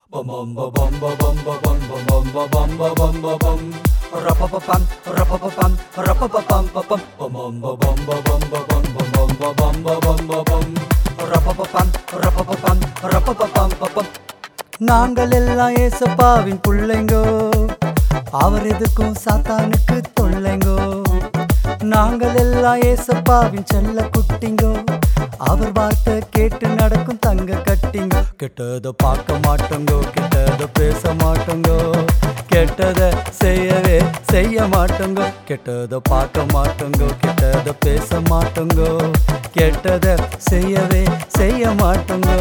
bum ba bum ba bum ba bum ba bum ba bum ba bum ba bum Rapapapam, rapapapam, rapapapam ba bum bum ba bum ba bum ba bum ba bum ba bum ba bum ba bum Rapapapam, rapapapam, rapapapam ba bum நாங்கள் எல்லாம் ஏசப்பாவின் பிள்ளைங்கோ அவர் எதுக்கும் சாத்தானுக்கு தொல்லைங்கோ நாங்கள் எல்லாம் ஏசப்பாவின் செல்ல குட்டிங்கோ அவர் வார்த்தை கேட்டு நடக்கும் தங்க கட்டிங்கோ கெட்டதை பார்க்க மாட்டோங்கோ கெட்டதை பேச மாட்டோங்கோ கெட்டதை செய்யவே செய்ய மாட்டோங்கோ கெட்டதை பார்க்க மாட்டோங்கோ கெட்டதை பேச மாட்டோங்கோ கெட்டதை செய்யவே செய்ய மாட்டோங்கோ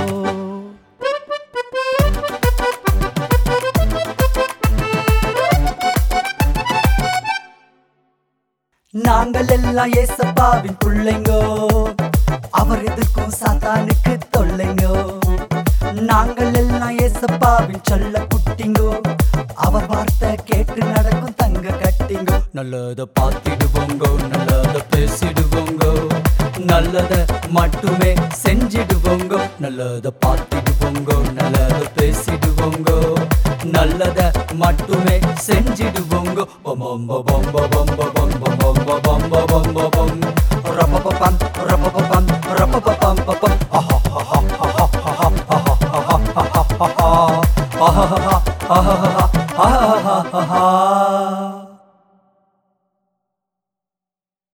நாங்கள் எல்லாம் ஏசப்பாவின் பிள்ளைங்கோ அவர் எதிர்க்கும் சாத்தானுக்கு தொல்லைங்கோ நாங்கள் எல்லாம் ஏசப்பாவின் சொல்ல குட்டிங்கோ அவர் வார்த்தை கேட்டு நடக்கும் தங்க கட்டிங்கோ நல்லத பார்த்திடுவோங்கோ நல்லத பேசிடுவோங்கோ நல்லத மட்டுமே செஞ்சிடுவோங்கோ நல்லத பார்த்திடுவோங்கோ நல்லத பேசிடுவோங்கோ நல்லத மட்டுமே செஞ்சிடுவோங்கோ பம்பம்ப பம்ப பம்ப பம்ப பம்ப பம்ப பம்ப பம் ரப்பப்பம் ரப்பப்பம் ரப்பப்பம் பப்பம் ஆஹா ஆஹா ஆஹா ஆஹா ஆஹா ஆஹா ஆஹா ஆஹா